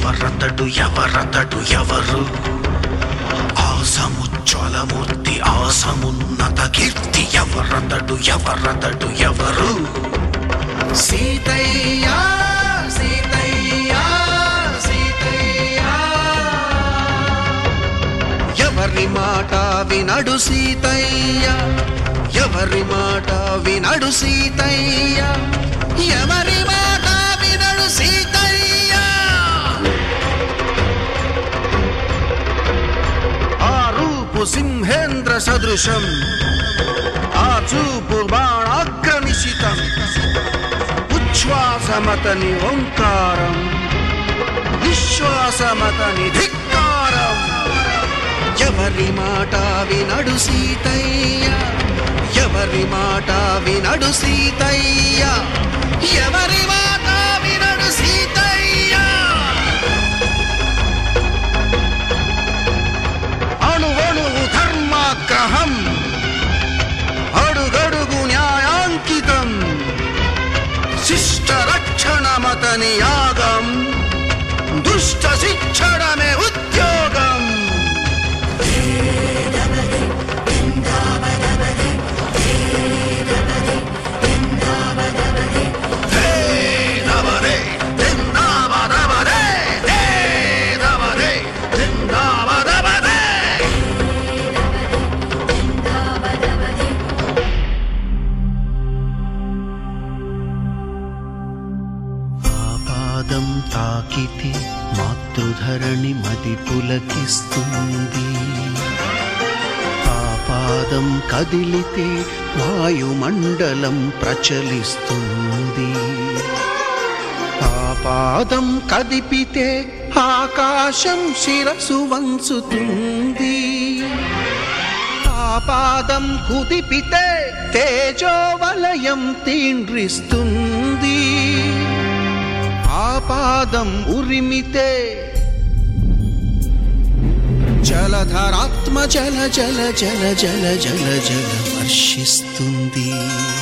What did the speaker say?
ఎవరతడు ఎవరతడు ఎవరు ఆసముజ్వలమూర్తి ఆసమున్నత కీర్తి ఎవరతడు ఎవరతడు ఎవరు సీతయ్య సీతయ్య సీతయ్య ఎవరి మాట వినడు సీతయ్య ఎవరి మాట వినడు సీతయ్య ఎవరి మాట వినడు సీతయ్య ఆ రూపు సింహేంద్ర సదృశం ఆ చూపు బాణాగ్ర నిశితం ఉచ్ఛ్వాసమతని ఓంకారం విశ్వాసమతని ధిక్కారం ఎవరి మాట వినడు సీతయ్య ఎవరి మాట వినడు సీతయ్య ఎవరి మాట వినడు సీతయ్య అణువణువు ధర్మాగ్రహం అడుగడుగు న్యాయాంకితం శిష్ట రక్షణమతని యాగం దుష్ట శిక్షణమే ఉద్యోగం హే దవరే, దిందాబదబదే, దే దవరే, దిందాబదబదే. ఆపాదం తాకితే మాతృధరణి మది పులకిస్తుంది ఆపాదం కదిలితే వాయుమండలం ప్రచలిస్తుంది ఆపాదం కదిపితే ఆకాశం శిరసు వంచుతుంది ఆపాదం కుదిపితే తేజోవలయం తీండ్రిస్తుంది ఆపాదం ఉరిమితే జలధరాత్మ జల జల జల జల జల జల వర్షిస్తుంది